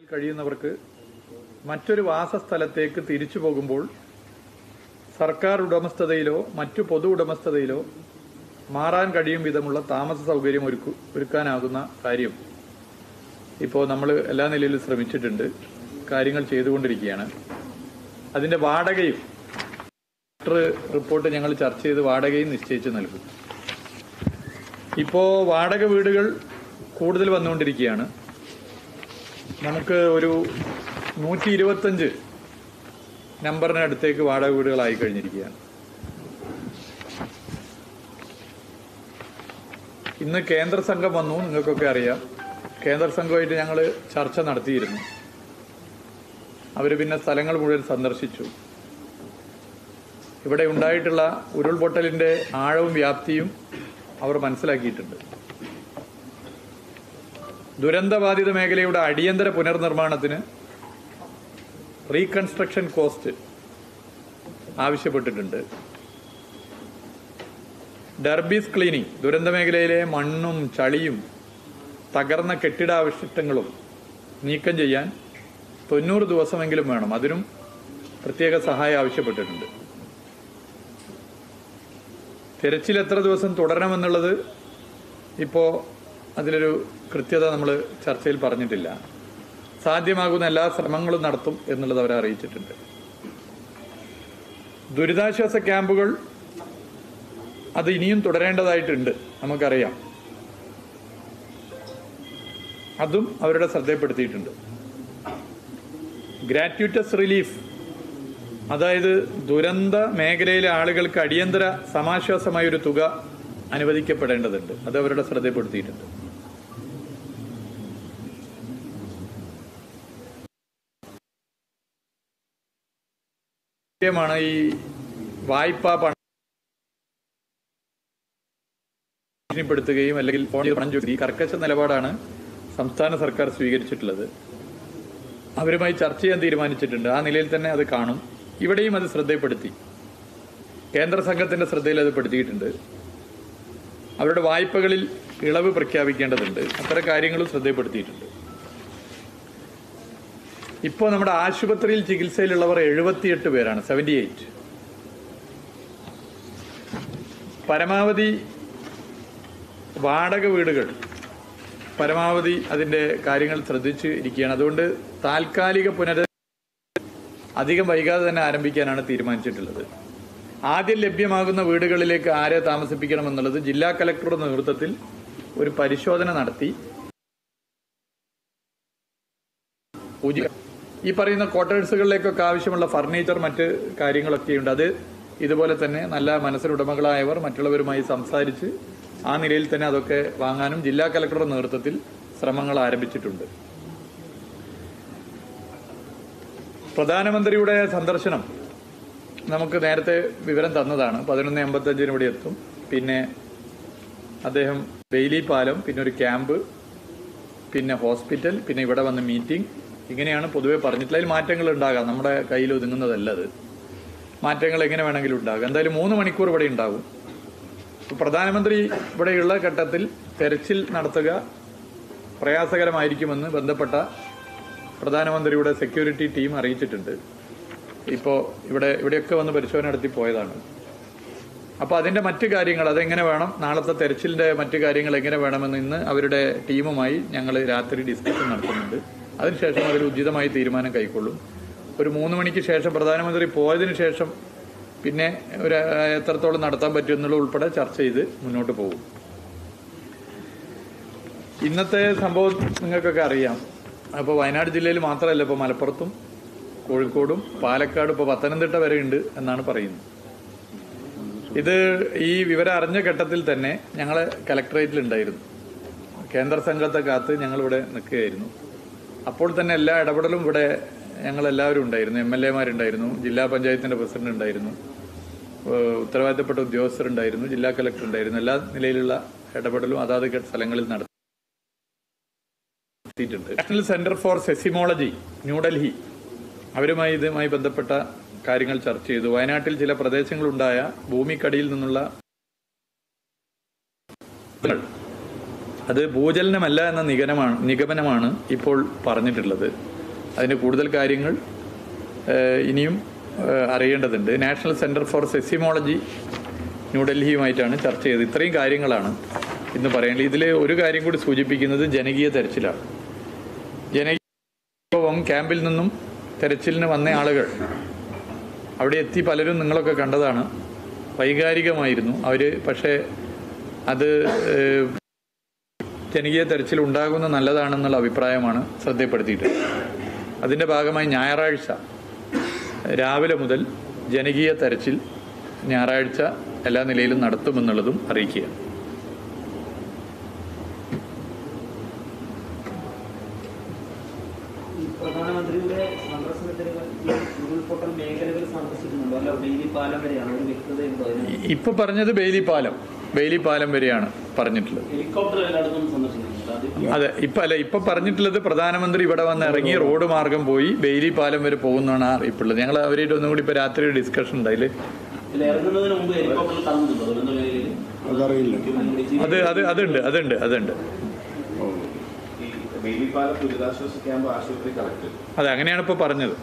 കഴിയുന്നവർക്ക് മറ്റൊരു വാസസ്ഥലത്തേക്ക് തിരിച്ചു പോകുമ്പോൾ സർക്കാർ ഉടമസ്ഥതയിലോ മറ്റു പൊതു ഉടമസ്ഥതയിലോ മാറാൻ കഴിയും വിധമുള്ള താമസ സൗകര്യം ഒരുക്കു ഒരുക്കാനാകുന്ന കാര്യം ഇപ്പോൾ നമ്മൾ എല്ലാ നിലയിലും ശ്രമിച്ചിട്ടുണ്ട് കാര്യങ്ങൾ ചെയ്തുകൊണ്ടിരിക്കുകയാണ് അതിന്റെ വാടകയും റിപ്പോർട്ട് ഞങ്ങൾ ചർച്ച ചെയ്ത് വാടകയും നിശ്ചയിച്ച് നൽകും ഇപ്പോൾ വാടക വീടുകൾ കൂടുതൽ വന്നുകൊണ്ടിരിക്കുകയാണ് നമുക്ക് ഒരു നൂറ്റി ഇരുപത്തഞ്ച് നമ്പറിനടുത്തേക്ക് വാടക വീടുകളായി കഴിഞ്ഞിരിക്കുകയാണ് ഇന്ന് കേന്ദ്ര സംഘം വന്നു നിങ്ങൾക്കൊക്കെ അറിയാം കേന്ദ്ര സംഘമായിട്ട് ഞങ്ങൾ ചർച്ച നടത്തിയിരുന്നു അവർ പിന്നെ സ്ഥലങ്ങൾ മുഴുവൻ സന്ദർശിച്ചു ഇവിടെ ഉണ്ടായിട്ടുള്ള ഉരുൾപൊട്ടലിന്റെ ആഴവും വ്യാപ്തിയും അവർ മനസ്സിലാക്കിയിട്ടുണ്ട് ദുരന്തബാധിത മേഖലയുടെ അടിയന്തര പുനർനിർമ്മാണത്തിന് റീകൺസ്ട്രക്ഷൻ കോസ്റ്റ് ആവശ്യപ്പെട്ടിട്ടുണ്ട് ഡർബീസ് ക്ലീനിങ് ദുരന്ത മേഖലയിലെ മണ്ണും ചളിയും തകർന്ന കെട്ടിടാവശിഷ്ടങ്ങളും നീക്കം ചെയ്യാൻ തൊണ്ണൂറ് ദിവസമെങ്കിലും വേണം അതിനും പ്രത്യേക സഹായം ആവശ്യപ്പെട്ടിട്ടുണ്ട് തിരച്ചിൽ എത്ര ദിവസം തുടരണമെന്നുള്ളത് ഇപ്പോൾ അതിലൊരു കൃത്യത നമ്മൾ ചർച്ചയിൽ പറഞ്ഞിട്ടില്ല സാധ്യമാകുന്ന എല്ലാ ശ്രമങ്ങളും നടത്തും എന്നുള്ളത് അവരെ അറിയിച്ചിട്ടുണ്ട് ദുരിതാശ്വാസ ക്യാമ്പുകൾ അത് ഇനിയും തുടരേണ്ടതായിട്ടുണ്ട് നമുക്കറിയാം അതും അവരുടെ ശ്രദ്ധയിൽപ്പെടുത്തിയിട്ടുണ്ട് ഗ്രാറ്റുവിറ്റസ് റിലീഫ് അതായത് ദുരന്ത മേഖലയിലെ ആളുകൾക്ക് അടിയന്തര സമാശ്വാസമായ ഒരു തുക അനുവദിക്കപ്പെടേണ്ടതുണ്ട് അത് അവരുടെ ശ്രദ്ധയിൽപ്പെടുത്തിയിട്ടുണ്ട് മാണ് ഈ വായ്പാ പണം ഭീഷണിപ്പെടുത്തുകയും അല്ലെങ്കിൽ ഫോണിൽ പണം ചോദിക്കുകയും കർക്കശ നിലപാടാണ് സംസ്ഥാന സർക്കാർ സ്വീകരിച്ചിട്ടുള്ളത് അവരുമായി ചർച്ച ചെയ്യാൻ തീരുമാനിച്ചിട്ടുണ്ട് ആ നിലയിൽ തന്നെ അത് കാണും ഇവിടെയും അത് ശ്രദ്ധയിൽപ്പെടുത്തി കേന്ദ്ര സംഘത്തിന്റെ ശ്രദ്ധയിൽ അത് പെടുത്തിയിട്ടുണ്ട് അവരുടെ വായ്പകളിൽ ഇളവ് പ്രഖ്യാപിക്കേണ്ടതുണ്ട് അത്തരം കാര്യങ്ങളും ശ്രദ്ധയിൽപ്പെടുത്തിയിട്ടുണ്ട് ഇപ്പോൾ നമ്മുടെ ആശുപത്രിയിൽ ചികിത്സയിലുള്ളവർ എഴുപത്തിയെട്ട് പേരാണ് സെവന്റി എയ്റ്റ് പരമാവധി വാടക വീടുകൾ പരമാവധി അതിന്റെ കാര്യങ്ങൾ ശ്രദ്ധിച്ച് ഇരിക്കുകയാണ് അതുകൊണ്ട് താൽക്കാലിക പുനര അധികം വൈകാതെ തന്നെ ആരംഭിക്കാനാണ് തീരുമാനിച്ചിട്ടുള്ളത് ആദ്യം ലഭ്യമാകുന്ന വീടുകളിലേക്ക് ആരെ താമസിപ്പിക്കണം എന്നുള്ളത് ജില്ലാ കലക്ടറുടെ നേതൃത്വത്തിൽ ഒരു പരിശോധന നടത്തി പൂജ ഈ പറയുന്ന ക്വാർട്ടേഴ്സുകളിലേക്കൊക്കെ ആവശ്യമുള്ള ഫർണിച്ചർ മറ്റ് കാര്യങ്ങളൊക്കെയുണ്ട് അത് ഇതുപോലെ തന്നെ നല്ല മനസ്സിനുടമകളായവർ മറ്റുള്ളവരുമായി സംസാരിച്ച് ആ നിലയിൽ തന്നെ അതൊക്കെ വാങ്ങാനും ജില്ലാ കലക്ടറുടെ നേതൃത്വത്തിൽ ശ്രമങ്ങൾ ആരംഭിച്ചിട്ടുണ്ട് പ്രധാനമന്ത്രിയുടെ സന്ദർശനം നമുക്ക് നേരത്തെ വിവരം തന്നതാണ് പതിനൊന്ന് എൺപത്തഞ്ചിന് ഇവിടെ എത്തും പിന്നെ അദ്ദേഹം ബെയിലി പാലം പിന്നെ ഒരു ക്യാമ്പ് പിന്നെ ഹോസ്പിറ്റൽ പിന്നെ ഇവിടെ വന്ന് മീറ്റിംഗ് ഇങ്ങനെയാണ് പൊതുവെ പറഞ്ഞിട്ടുള്ള അതിൽ മാറ്റങ്ങൾ ഉണ്ടാകാം നമ്മുടെ കയ്യിൽ ഒതുങ്ങുന്നതല്ല അത് മാറ്റങ്ങൾ എങ്ങനെ വേണമെങ്കിലും ഉണ്ടാകും എന്തായാലും മൂന്ന് മണിക്കൂർ ഇവിടെ ഉണ്ടാകും പ്രധാനമന്ത്രി ഇവിടെയുള്ള ഘട്ടത്തിൽ തെരച്ചിൽ നടത്തുക പ്രയാസകരമായിരിക്കുമെന്ന് ബന്ധപ്പെട്ട പ്രധാനമന്ത്രിയുടെ സെക്യൂരിറ്റി ടീം അറിയിച്ചിട്ടുണ്ട് ഇപ്പോൾ ഇവിടെ ഇവിടെയൊക്കെ വന്ന് പരിശോധന നടത്തി പോയതാണ് അപ്പോൾ അതിന്റെ മറ്റു കാര്യങ്ങൾ അതെങ്ങനെ വേണം നാളത്തെ തെരച്ചിലിന്റെ മറ്റു കാര്യങ്ങൾ എങ്ങനെ വേണമെന്ന് ഇന്ന് അവരുടെ ടീമുമായി ഞങ്ങൾ രാത്രി ഡിസ്കഷൻ നടത്തുന്നുണ്ട് അതിനുശേഷം അതിൽ ഉചിതമായി തീരുമാനം കൈക്കൊള്ളും ഒരു മൂന്ന് മണിക്ക് ശേഷം പ്രധാനമന്ത്രി പോയതിനു ശേഷം പിന്നെ ഒരു എത്രത്തോളം നടത്താൻ പറ്റും എന്നുള്ള ഉൾപ്പെടെ ചർച്ച ചെയ്ത് മുന്നോട്ട് പോകും ഇന്നത്തെ സംഭവം നിങ്ങൾക്കൊക്കെ അറിയാം അപ്പോൾ വയനാട് ജില്ലയിൽ മാത്രമല്ല ഇപ്പോൾ മലപ്പുറത്തും കോഴിക്കോടും പാലക്കാടും ഇപ്പോൾ പത്തനംതിട്ട വരെ ഉണ്ട് എന്നാണ് പറയുന്നത് ഇത് ഈ വിവരം അറിഞ്ഞ ഘട്ടത്തിൽ തന്നെ ഞങ്ങൾ കലക്ടറേറ്റിൽ ഉണ്ടായിരുന്നു കേന്ദ്ര സംഘത്തെ കാത്ത് ഞങ്ങളിവിടെ നിൽക്കുകയായിരുന്നു അപ്പോൾ തന്നെ എല്ലാ ഇടപെടലും ഇവിടെ ഞങ്ങൾ എല്ലാവരും ഉണ്ടായിരുന്നു എം എൽ എമാരുണ്ടായിരുന്നു ജില്ലാ പഞ്ചായത്തിന്റെ പ്രസിഡന്റ് ഉണ്ടായിരുന്നു ഏഹ് ഉത്തരവാദിത്തപ്പെട്ട ഉദ്യോഗസ്ഥരുണ്ടായിരുന്നു ജില്ലാ കലക്ടർ ഉണ്ടായിരുന്നു എല്ലാ നിലയിലുള്ള ഇടപെടലും അതാത് ഘ- സ്ഥലങ്ങളിൽ നടത്തിയിട്ടുണ്ട് National Centre for Seismology New Delhi അവരുമായി ഇതുമായി ബന്ധപ്പെട്ട കാര്യങ്ങൾ ചർച്ച ചെയ്തു വയനാട്ടിൽ ചില പ്രദേശങ്ങളുണ്ടായ ഭൂമിക്കടിയിൽ നിന്നുള്ള അത് ഭൂചലനമല്ല എന്ന നിഗമനമാണ് നിഗമനമാണ് ഇപ്പോൾ പറഞ്ഞിട്ടുള്ളത് അതിന് കൂടുതൽ കാര്യങ്ങൾ ഏഹ്, ഇനിയും ഏഹ്, അറിയേണ്ടതുണ്ട് നാഷണൽ സെൻറ്റർ ഫോർ സെസിമോളജി ന്യൂഡൽഹിയുമായിട്ടാണ് ചർച്ച ചെയ്തത് ഇത്രയും കാര്യങ്ങളാണ് ഇന്ന് പറയേണ്ടത് ഇതിൽ ഒരു കാര്യം കൂടി സൂചിപ്പിക്കുന്നത് ജനകീയ തെരച്ചിലാണ് ജനകീയ സംഭവം ക്യാമ്പിൽ നിന്നും തെരച്ചിലിന് വന്ന ആളുകൾ അവിടെ എത്തി പലരും നിങ്ങളൊക്കെ കണ്ടതാണ് വൈകാരികമായിരുന്നു അവർ പക്ഷേ അത് ഏഹ്, ജനകീയ തെരച്ചിൽ ഉണ്ടാകുന്ന നല്ലതാണെന്നുള്ള അഭിപ്രായമാണ് ശ്രദ്ധപ്പെടുത്തിയിട്ടുള്ളത് അതിൻ്റെ ഭാഗമായി ഞായറാഴ്ച രാവിലെ മുതൽ ജനകീയ തെരച്ചിൽ ഞായറാഴ്ച എല്ലാ നിലയിലും നടത്തുമെന്നുള്ളതും അറിയിക്കുക ഈ പ്രധാനമന്ത്രിയുടെ സന്ദർശനത്തിന് ഈ ഉരുൾപൊട്ടൽ മേഖലകൾ സന്ദർശിക്കുന്നുണ്ടോ അല്ല ബെയിലി പാലം വരെയാണ് ഒരു വ്യക്തതയുണ്ടോ അതിന് ഇപ്പൊ പറഞ്ഞത് ബെയിലി പാലം ബെയിലി പാലം വരെയാണ് പറഞ്ഞിട്ടുള്ളത് ഹെലികോപ്റ്റർ എല്ലായിടത്തും സന്ദർശിക്കുന്നുണ്ട് അത് അതെ ഇപ്പൊ അല്ല ഇപ്പൊ പറഞ്ഞിട്ടുള്ളത് പ്രധാനമന്ത്രി ഇവിടെ വന്ന് ഇറങ്ങി റോഡ് മാർഗം പോയി ബെയിലി പാലം വരെ പോകുന്നതാണ് ആ അറിയിപ്പുള്ളത് ഞങ്ങൾ അവരായിട്ട് ഒന്നും കൂടി ഇപ്പൊ രാത്രി ഡിസ്കഷൻ ഉണ്ട് അതില് ഇതിൽ ഇറങ്ങുന്നതിന് മുമ്പ് ഹെലികോപ്റ്ററിൽ തങ്ങുന്നുണ്ടോ ദുരന്ത മേഖലയിൽ അതറിയില്ല അത് അത് അതുണ്ട് അതുണ്ട് അതുണ്ട് ഈ വേലിപ്പാലം ദുരിതാശ്വാസ ക്യാമ്പ് ആശുപത്രി കളക്ടർ അതെ അങ്ങനെയാണ് ഇപ്പൊ പറഞ്ഞത്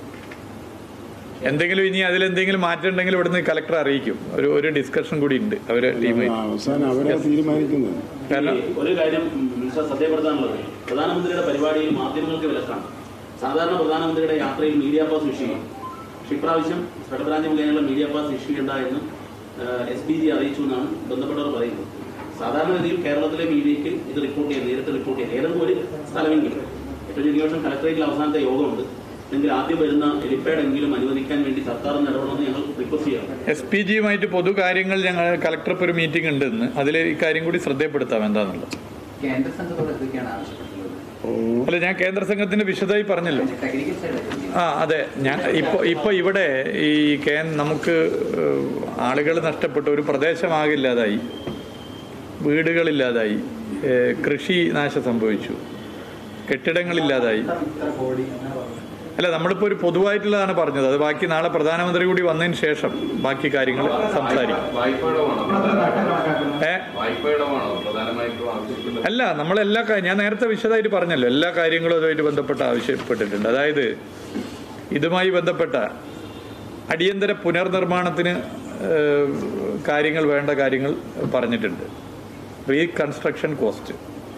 എന്തെങ്കിലും ഇനി അതിലെന്തെങ്കിലും മാറ്റം ഉണ്ടെങ്കിൽ ഇവിടുന്ന് കളക്ടർ അറിയിക്കും ഒരു ഒരു ഡിസ്കഷൻ കൂടി ഉണ്ട് അവര് ടീമായി അവസാനം അവരാ തീരുമാനിക്കുന്നത് കാരണം ഈ ഒരു കാര്യം മിനിസ്റ്റർ ശ്രദ്ധപ്പെടുത്താനുള്ളത് പ്രധാനമന്ത്രിയുടെ പരിപാടിയിൽ മാധ്യമങ്ങൾക്ക് വിലക്കാണ് സാധാരണ പ്രധാനമന്ത്രിയുടെ യാത്രയിൽ മീഡിയ പാസ് ഇഷ്യൂ ചെയ്യും പക്ഷെ ഇപ്രാവശ്യം ഫെഡറൽ മുഖേനയുള്ള മീഡിയ പാസ് ഇഷ്യൂ ചെയ്യണ്ട എന്ന് എസ് പി ജി അറിയിച്ചു എന്നാണ് ബന്ധപ്പെട്ടവർ പറയുന്നത് സാധാരണഗതിയിൽ കേരളത്തിലെ മീഡിയയ്ക്ക് ഇത് റിപ്പോർട്ട് ചെയ്യാൻ നേരിട്ട് റിപ്പോർട്ട് ചെയ്യാൻ ഏതെങ്കിലും ഒരു സ്ഥലമെങ്കിലും ഏറ്റവും ചുരുങ്ങിയ വർഷം കളക്ടറേറ്റിൽ അവസാനത്തെ യോഗമുണ്ട് അല്ലെങ്കിൽ ആദ്യം വരുന്ന ഹെലിപ്പാഡ് എങ്കിലും അനുവദിക്കാൻ വേണ്ടി സർക്കാർ ഇടപെടണമെന്ന് ഞങ്ങൾ റിക്വസ്റ്റ് ചെയ്യാം എസ് പി ജിയുമായിട്ട് പൊതു കാര്യങ്ങൾ ഞങ്ങൾ കളക്ടർ ഒരു മീറ്റിംഗ് ഉണ്ട് ഇന്ന് അതിൽ ഇക്കാര്യം കൂടി ശ്രദ്ധപ്പെടുത്താം എന്താന്നുള്ളത് കേന്ദ്ര സംഘത്തോട് എന്തൊക്കെയാണ് ആവശ്യപ്പെട്ടുള്ളത് ഓ അല്ല ഞാൻ കേന്ദ്ര സംഘത്തിന്റെ വിശദമായി പറഞ്ഞല്ലോ ടെക്നിക്കൽ സൈഡ് ആ അതെ ഞാൻ ഇപ്പൊ ഇപ്പൊ ഇവിടെ ഈ കേ നമുക്ക് ആളുകൾ നഷ്ടപ്പെട്ട ഒരു പ്രദേശമാകില്ലാതായി വീടുകളില്ലാതായി ഏഹ് കൃഷി നാശം സംഭവിച്ചു കെട്ടിടങ്ങളില്ലാതായി അല്ല നമ്മളിപ്പോ ഒരു പൊതുവായിട്ടുള്ളതാണ് പറഞ്ഞത് അത് ബാക്കി നാളെ പ്രധാനമന്ത്രി കൂടി വന്നതിന് ശേഷം ബാക്കി കാര്യങ്ങൾ സംസാരിക്കും വായ്പ ഇടവാണോ ഏ വായ്പ ഇടവാണോ പ്രധാനമായിട്ടും ആവശ്യപ്പെട്ടത് അല്ല നമ്മളെല്ലാ കാര്യം ഞാൻ നേരത്തെ വിശദമായിട്ട് പറഞ്ഞല്ലോ എല്ലാ കാര്യങ്ങളും അതുമായിട്ട് ബന്ധപ്പെട്ട് ആവശ്യപ്പെട്ടിട്ടുണ്ട് അതായത് ഇതുമായി ബന്ധപ്പെട്ട അടിയന്തര പുനർനിർമ്മാണത്തിന് ഏഹ്, കാര്യങ്ങൾ വേണ്ട കാര്യങ്ങൾ പറഞ്ഞിട്ടുണ്ട് റീകൺസ്ട്രക്ഷൻ കോസ്റ്റ്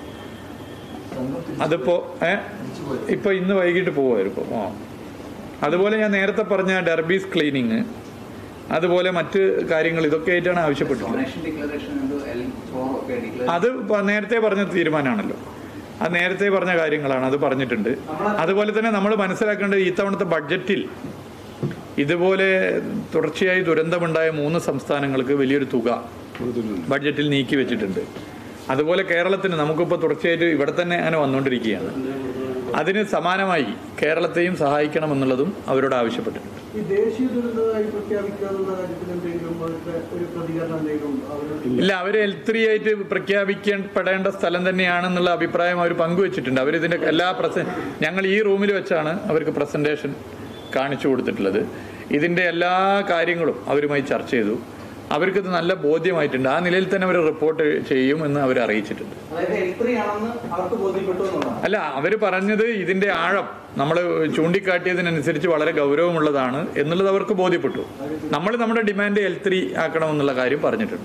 അതിപ്പോ ഏ ഇപ്പൊ ഇന്ന് വൈകിട്ട് പോവായിരിക്കും ആ അതുപോലെ ഞാൻ നേരത്തെ പറഞ്ഞ ഡെർബീസ് ക്ലീനിങ് അതുപോലെ മറ്റ് കാര്യങ്ങൾ ഇതൊക്കെ ആയിട്ടാണ് ആവശ്യപ്പെട്ടിട്ടുള്ളത് ഡൊണേഷൻ ഡിക്ലറേഷൻ എന്തോ അല്ലെങ്കിൽ ചോറൊക്കെ ഡിക്ലറേഷൻ അത് പ- നേരത്തെ പറഞ്ഞ തീരുമാനമാണല്ലോ അത് നേരത്തെ പറഞ്ഞ കാര്യങ്ങളാണ് അത് പറഞ്ഞിട്ടുണ്ട് അതുപോലെ തന്നെ നമ്മൾ മനസ്സിലാക്കേണ്ടത് ഇത്തവണത്തെ ബഡ്ജറ്റിൽ ഇതുപോലെ തുടർച്ചയായി ദുരന്തമുണ്ടായ മൂന്ന് സംസ്ഥാനങ്ങൾക്ക് വലിയൊരു തുക കൊടുത്തിട്ടുണ്ട് ബഡ്ജറ്റിൽ നീക്കി വെച്ചിട്ടുണ്ട് അതുപോലെ കേരളത്തിന് നമുക്കിപ്പോൾ തുടർച്ചയായിട്ട് ഇവിടെ തന്നെ അങ്ങനെ വന്നുകൊണ്ടിരിക്കുകയാണ് അതിന് സമാനമായി കേരളത്തെയും സഹായിക്കണമെന്നുള്ളതും അവരോട് ആവശ്യപ്പെട്ടിട്ടുണ്ട് ഈ ദേശീയ ദുരന്തമായി പ്രഖ്യാപിക്കുക എന്നുള്ള കാര്യത്തിൽ എന്തെങ്കിലും അവരുടെ ഒരു പ്രതികരണം എന്തെങ്കിലും ഉണ്ടോ? അവരുടെ ഇല്ല അവർ എൽ ത്രീ ആയിട്ട് പ്രഖ്യാപിക്കപ്പെടേണ്ട സ്ഥലം തന്നെയാണെന്നുള്ള അഭിപ്രായം അവർ പങ്കുവച്ചിട്ടുണ്ട് അവരിതിന്റെ എല്ലാ പ്രസ ഞങ്ങൾ ഈ റൂമിൽ വെച്ചാണ് അവർക്ക് പ്രസന്റേഷൻ കാണിച്ചു കൊടുത്തിട്ടുള്ളത് ഇതിന്റെ എല്ലാ കാര്യങ്ങളും അവരുമായി ചർച്ച ചെയ്തു അവർക്കിത് നല്ല ബോധ്യമായിട്ടുണ്ട് ആ നിലയിൽ തന്നെ അവർ റിപ്പോർട്ട് ചെയ്യും എന്ന് അവർ അറിയിച്ചിട്ടുണ്ട് അതായത് എൽത്രി ആണെന്ന് അവർക്ക് ബോധ്യപ്പെട്ടു എന്നുള്ളതാണ് അല്ല അവർ പറഞ്ഞത് ഇതിന്റെ ആഴം നമ്മൾ ചൂണ്ടിക്കാട്ടിയതിനനുസരിച്ച് വളരെ ഗൗരവമുള്ളതാണ് എന്നുള്ളത് അവർക്ക് ബോധ്യപ്പെട്ടു നമ്മൾ നമ്മുടെ ഡിമാൻഡ് എൽ ത്രീ ആക്കണമെന്നുള്ള കാര്യം പറഞ്ഞിട്ടുണ്ട്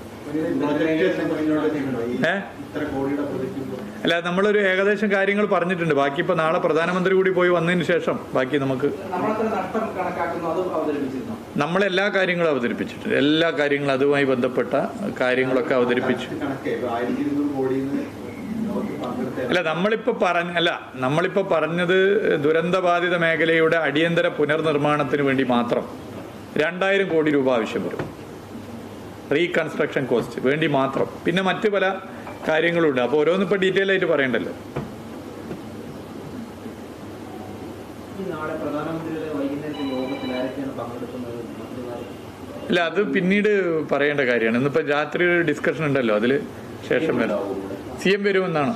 ഏ അല്ല നമ്മളൊരു ഏകദേശം കാര്യങ്ങൾ പറഞ്ഞിട്ടുണ്ട് ബാക്കി ഇപ്പൊ നാളെ പ്രധാനമന്ത്രി കൂടി പോയി വന്നതിന് ശേഷം ബാക്കി നമുക്ക് നമ്മളത്ര നഷ്ടം കണക്കാക്കുന്നു അത് അവതരിപ്പിച്ചിരുന്നു നമ്മൾ എല്ലാ കാര്യങ്ങളും അവതരിപ്പിച്ചിട്ടുണ്ട് എല്ലാ കാര്യങ്ങളും അതുമായി ബന്ധപ്പെട്ട കാര്യങ്ങളൊക്കെ അവതരിപ്പിച്ചു അല്ല നമ്മളിപ്പോ പറഞ്ഞ അല്ല നമ്മളിപ്പോ പറഞ്ഞത് ദുരന്തബാധിത മേഖലയുടെ അടിയന്തര പുനർനിർമ്മാണത്തിന് വേണ്ടി മാത്രം രണ്ടായിരം കോടി രൂപ ആവശ്യം വരും റീകൺസ്ട്രക്ഷൻ കോസ്റ്റ് വേണ്ടി മാത്രം പിന്നെ മറ്റു പല കാര്യങ്ങളുണ്ട് അപ്പോൾ ഓരോന്നും ഇപ്പൊ ഡീറ്റെയിൽ ആയിട്ട് പറയണ്ടല്ലോ ഈ നാളെ പ്രധാനമന്ത്രിയുടെ വൈകുന്നേരത്തെ യോഗത്തിൽ ആരൊക്കെയാണ് പങ്കെടുക്കുന്നത് മന്ത്രിമാർ അല്ല അത് പിന്നീട് പറയേണ്ട കാര്യമാണ് ഇന്നിപ്പോ രാത്രി ഒരു ഡിസ്കഷൻ ഉണ്ടല്ലോ അതില് ശേഷം വരും സി എം വരുമെന്നാണ്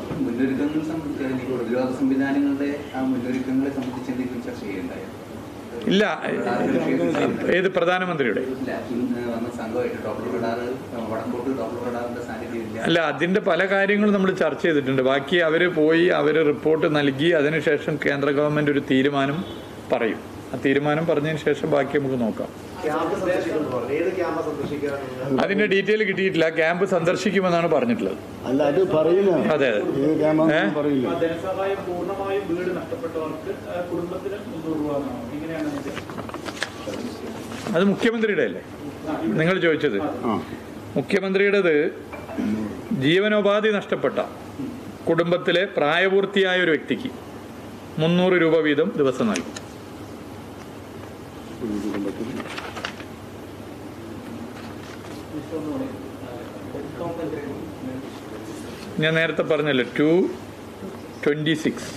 മുന്നൊരുക്കങ്ങൾ സംബന്ധിച്ച് അല്ലെങ്കിൽ പ്രതിരോധ സംവിധാനങ്ങളുടെ ആ മുന്നൊരുക്കങ്ങളെ സംബന്ധിച്ച് എന്തെങ്കിലും ചർച്ച ചെയ്യേണ്ടായോ ഇല്ല ഏത് പ്രധാനമന്ത്രിയുടെ ഇല്ല ഇന്ന് വന്ന സംഘമായിട്ട് ഡോക്ടർ റഡാർ വടക്കോട്ട് ഡോക്ടർ റഡാറിന്റെ സാന്നിധ്യമില്ല അല്ല അതിന്റെ പല കാര്യങ്ങളും നമ്മൾ ചർച്ച ചെയ്തിട്ടുണ്ട് ബാക്കി അവർ പോയി അവർ റിപ്പോർട്ട് നൽകി അതിനുശേഷം കേന്ദ്ര ഗവൺമെന്റ് ഒരു തീരുമാനം പറയും ആ തീരുമാനം പറഞ്ഞതിന് ശേഷം ബാക്കി നമുക്ക് നോക്കാം ക്യാമ്പ് സന്ദർശിക്കുന്നു പറഞ്ഞു ഏത് ക്യാമ്പ് സന്ദർശിക്കാനാണ് അതിന്റെ ഡീറ്റെയിൽ കിട്ടിയിട്ടില്ല ക്യാമ്പ് സന്ദർശിക്കുമെന്നാണ് പറഞ്ഞിട്ടുള്ളത് അല്ല അത് പറയില്ല അതെ ഏത് ക്യാമ്പാണെന്ന് ഏ? പറയില്ല ധനസഹായം പൂർണ്ണമായും വീട് നഷ്ടപ്പെട്ടവർക്ക് ആ, കുടുംബത്തിന് മുന്നൂറ് രൂപ എന്നാണ് ഇങ്ങനെയാണ് ഇതിന്റെ അത് മുഖ്യമന്ത്രിയുടെ അല്ലേ നിങ്ങൾ ചോദിച്ചത് ആ മുഖ്യമന്ത്രിയുടേത് ജീവനോപാധി നഷ്ടപ്പെട്ട കുടുംബത്തിലെ പ്രായപൂർത്തിയായ ഒരു വ്യക്തിക്ക് മുന്നൂറ് രൂപ വീതം ദിവസം നൽകും ഒരു കുടുംബത്തിൽ ഞാൻ നേരത്തെ പറഞ്ഞല്ലോ ടു ട്വന്റി സിക്സ്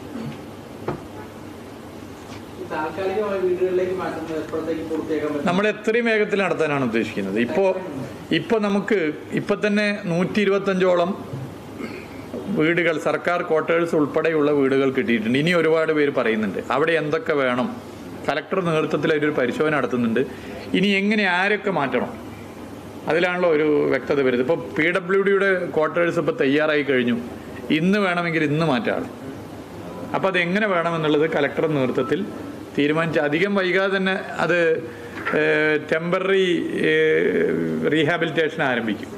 താൽക്കാലികമായി വീടുകളിലേക്ക് മാറ്റുന്നത് എപ്പോഴത്തേക്ക് പൂർത്തിയാക്കാൻ പറ്റും നമ്മൾ എത്രയും വേഗത്തിൽ നടത്താനാണ് ഉദ്ദേശിക്കുന്നത് ഇപ്പോൾ ഇപ്പോൾ നമുക്ക് ഇപ്പം തന്നെ നൂറ്റി ഇരുപത്തഞ്ചോളം വീടുകൾ സർക്കാർ ക്വാർട്ടേഴ്സ് ഉൾപ്പെടെയുള്ള വീടുകൾ കിട്ടിയിട്ടുണ്ട് ഇനി ഒരുപാട് പേര് പറയുന്നുണ്ട് അവിടെ എന്തൊക്കെ വേണം കലക്ടർ നേതൃത്വത്തിൽ അതിലൊരു പരിശോധന നടത്തുന്നുണ്ട് ഇനി എങ്ങനെ ആരൊക്കെ മാറ്റണം അതിലാണല്ലോ ഒരു വ്യക്തത വരുന്നത് ഇപ്പോൾ പി ഡബ്ല്യു ഡിയുടെ ക്വാർട്ടേഴ്സ് ഇപ്പോൾ തയ്യാറായി കഴിഞ്ഞു ഇന്ന് വേണമെങ്കിൽ ഇന്ന് മാറ്റാം അപ്പോൾ അത് എങ്ങനെ വേണമെന്നുള്ളത് കലക്ടർ നേതൃത്വത്തിൽ തീരുമാനിച്ച് അധികം വൈകാതെ തന്നെ അത് ടെമ്പററി റീഹാബിലിറ്റേഷൻ ആരംഭിക്കും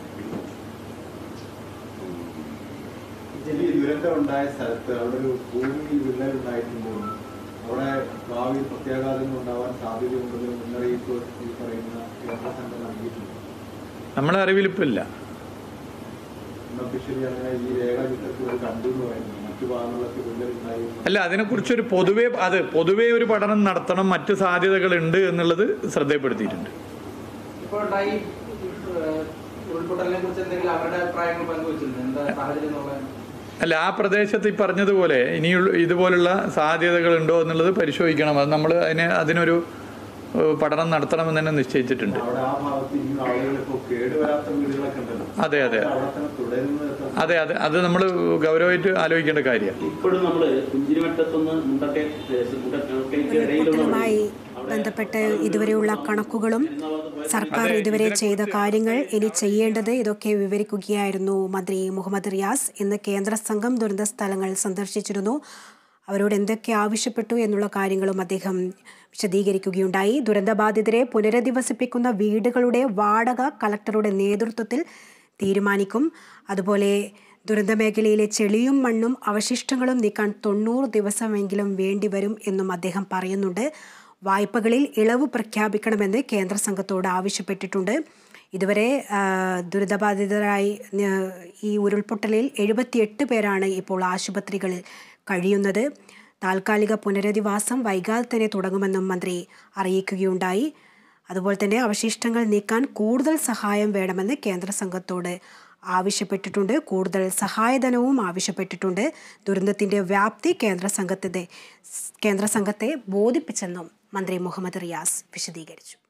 ഈ ദുരന്തം ഉണ്ടായ സ്ഥലത്ത് അവിടെ ഒരു ഭൂമി വിള്ളൽ ഉണ്ടായിട്ടുണ്ടോ അവിടെ ഭാവിയിൽ പ്രത്യാഘാതങ്ങൾ ഉണ്ടാവാൻ സാധ്യതയുണ്ടെന്ന് മുന്നറിയിപ്പ് ഈ പറയുന്ന കേന്ദ്ര സംഘം നൽകിയിട്ടുണ്ട് നമ്മളെ അറിവിലിപ്പോൾ ഇല്ല ഒഫീഷ്യലി അങ്ങനെ ഈ രേഖാചിത്രത്തിൽ കണ്ടു എന്ന് പറയുന്നു മറ്റു ഭാഗങ്ങളിലൊക്കെ വിള്ളൽ ഉണ്ടായി അല്ല അതിനെക്കുറിച്ചൊരു പൊതുവെ അത് പൊതുവെ ഒരു പഠനം നടത്തണം മറ്റ് സാധ്യതകളുണ്ട് എന്നുള്ളത് ശ്രദ്ധയപ്പെടുത്തിയിട്ടുണ്ട് ഇപ്പോൾ ഉണ്ടായി ഉൾപ്പെടലിനെ കുറിച്ച് എന്തെങ്കിലും അവരുടെ അഭിപ്രായങ്ങൾ പങ്കുവച്ചിട്ടുണ്ട് എന്താ സാഹചര്യം എന്നുള്ളത് അല്ല ആ പ്രദേശത്ത് ഈ പറഞ്ഞതുപോലെ ഇനിയുള്ള ഇതുപോലുള്ള സാധ്യതകളുണ്ടോ എന്നുള്ളത് പരിശോധിക്കണം അത് നമ്മൾ അതിന് അതിനൊരു ഏഹ്, പഠനം നടത്തണമെന്ന് തന്നെ നിശ്ചയിച്ചിട്ടുണ്ട് അവിടെ ആ ഭാഗത്ത് ഇനിയും ആളുകൾ ഇപ്പോൾ കേടുവരാത്ത വീടുകളൊക്കെ ഉണ്ടല്ലോ അതെ അതെ അവിടെ തന്നെ തുടരുന്നത് എത്ര അതെ അതെ അത് നമ്മൾ ഗൗരവമായിട്ട് ആലോചിക്കേണ്ട കാര്യമാണ് ഇപ്പോഴും നമ്മൾ പുഞ്ചിരിമറ്റത്തുനിന്ന് മുണ്ടക്കെ മുണ്ടക്കൈക്ക് ഇടയിലുള്ള ഉരുൾപൊട്ടലുമായി ബന്ധപ്പെട്ട് ഇതുവരെയുള്ള കണക്കുകളും സർക്കാർ ഇതുവരെ ചെയ്ത കാര്യങ്ങൾ ഇനി ചെയ്യേണ്ടത് ഇതൊക്കെ വിവരിക്കുകയായിരുന്നു മന്ത്രി മുഹമ്മദ് റിയാസ് ഇന്ന് കേന്ദ്ര സംഘം ദുരന്ത സ്ഥലങ്ങൾ സന്ദർശിച്ചിരുന്നു അവരോട് എന്തൊക്കെ ആവശ്യപ്പെട്ടു എന്നുള്ള കാര്യങ്ങളും അദ്ദേഹം വിശദീകരിക്കുകയുണ്ടായി ദുരന്തബാധിതരെ പുനരധിവസിപ്പിക്കുന്ന വീടുകളുടെ വാടക കളക്ടറുടെ നേതൃത്വത്തിൽ തീരുമാനിക്കും അതുപോലെ ദുരന്തമേഖലയിലെ ചെളിയും മണ്ണും അവശിഷ്ടങ്ങളും നീക്കാൻ തൊണ്ണൂറ് ദിവസമെങ്കിലും വേണ്ടിവരും എന്നും അദ്ദേഹം പറയുന്നുണ്ട് വായ്പകളിൽ ഇളവ് പ്രഖ്യാപിക്കണമെന്ന് കേന്ദ്ര സംഘത്തോട് ആവശ്യപ്പെട്ടിട്ടുണ്ട് ഇതുവരെ ആ, ദുരിതബാധിതരായി ആ, ഈ ഉരുൾപൊട്ടലിൽ എഴുപത്തിയെട്ട് പേരാണ് ഇപ്പോൾ ആശുപത്രികളിൽ കഴിയുന്നത് താൽക്കാലിക പുനരധിവാസം വൈകാതെ തന്നെ തുടങ്ങുമെന്നും മന്ത്രി അറിയിക്കുകയുണ്ടായി അതുപോലെ തന്നെ അവശിഷ്ടങ്ങൾ നീക്കാൻ കൂടുതൽ സഹായം വേണമെന്ന് കേന്ദ്ര സംഘത്തോട് ആവശ്യപ്പെട്ടിട്ടുണ്ട് കൂടുതൽ സഹായധനവും ആവശ്യപ്പെട്ടിട്ടുണ്ട് ദുരന്തത്തിന്റെ വ്യാപ്തി കേന്ദ്ര സംഘത്തിന്റെ കേന്ദ്ര സംഘത്തെ ബോധിപ്പിച്ചെന്നും മന്ത്രി മുഹമ്മദ് റിയാസ് വിശദീകരിച്ചു